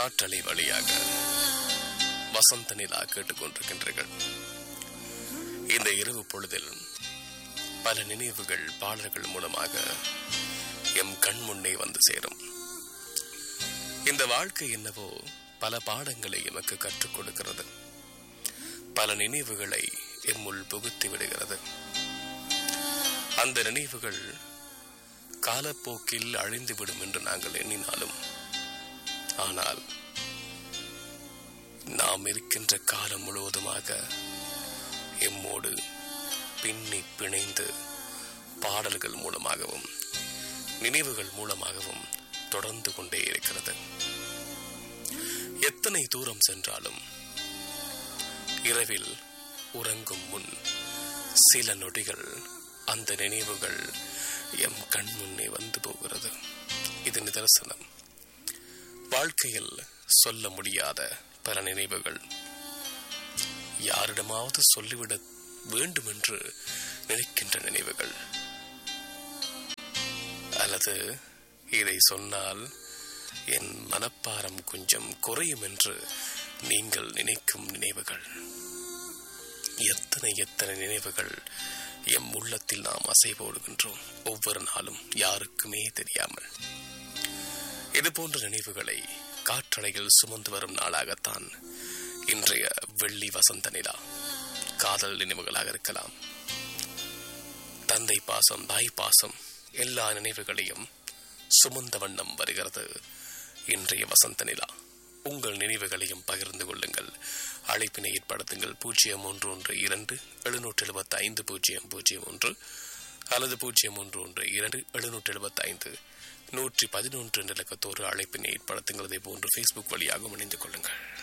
காற்றலை வழியாக வசந்த நிலா கேட்டுக்கொண்டிருக்கின்றீர்கள் இந்த இரவு பொழுதில் பல நினைவுகள் பாடல்கள் மூலமாக எம் கண் முன்னே வந்து சேரும் இந்த வாழ்க்கை என்னவோ பல பாடங்களை எமக்கு கற்றுக் கொடுக்கிறது பல நினைவுகளை எம்முள் புகுத்தி விடுகிறது அந்த நினைவுகள் காலப்போக்கில் அழிந்துவிடும் என்று நாங்கள் எண்ணினாலும் ஆனால் நாம் இருக்கின்ற காலம் முழுவதுமாக எம்மோடு பின்னி பிணைந்து பாடல்கள் மூலமாகவும் நினைவுகள் மூலமாகவும் தொடர்ந்து கொண்டே இருக்கிறது எத்தனை தூரம் சென்றாலும் இரவில் உறங்கும் முன் சில நொடிகள் அந்த நினைவுகள் எம் கண் முன்னே வந்து போகிறது இது நிதர்சனம் வாழ்க்கையில் சொல்ல முடியாத பல நினைவுகள் யாரிடமாவது சொல்லிவிட வேண்டும் என்று நினைக்கின்ற நினைவுகள் அல்லது இதை சொன்னால் என் மனப்பாரம் கொஞ்சம் குறையும் என்று நீங்கள் நினைக்கும் நினைவுகள் எத்தனை எத்தனை நினைவுகள் எம் உள்ளத்தில் நாம் அசைபோடுகின்றோம் ஒவ்வொரு நாளும் யாருக்குமே தெரியாமல் இது போன்ற நினைவுகளை காற்றலையில் சுமந்து வரும் நாளாகத்தான் இன்றைய வெள்ளி வசந்த நிலா காதல் நினைவுகளாக இருக்கலாம் தந்தை பாசம் தாய் பாசம் எல்லா நினைவுகளையும் சுமந்த வண்ணம் வருகிறது இன்றைய வசந்த நிலா உங்கள் நினைவுகளையும் பகிர்ந்து கொள்ளுங்கள் அழைப்பினை ஏற்படுத்துங்கள் பூஜ்ஜியம் ஒன்று ஒன்று இரண்டு எழுநூற்று எழுபத்தி ஐந்து பூஜ்ஜியம் பூஜ்ஜியம் ஒன்று அல்லது பூஜ்ஜியம் ஒன்று ஒன்று இரண்டு எழுநூற்று எழுபத்தி ஐந்து நூற்றி பதினொன்று என்ற இலக்கத்தோடு அழைப்பினை ஏற்படுத்துங்கள் இதே போன்று ஃபேஸ்புக் வழியாகவும் இணைந்து கொள்ளுங்கள்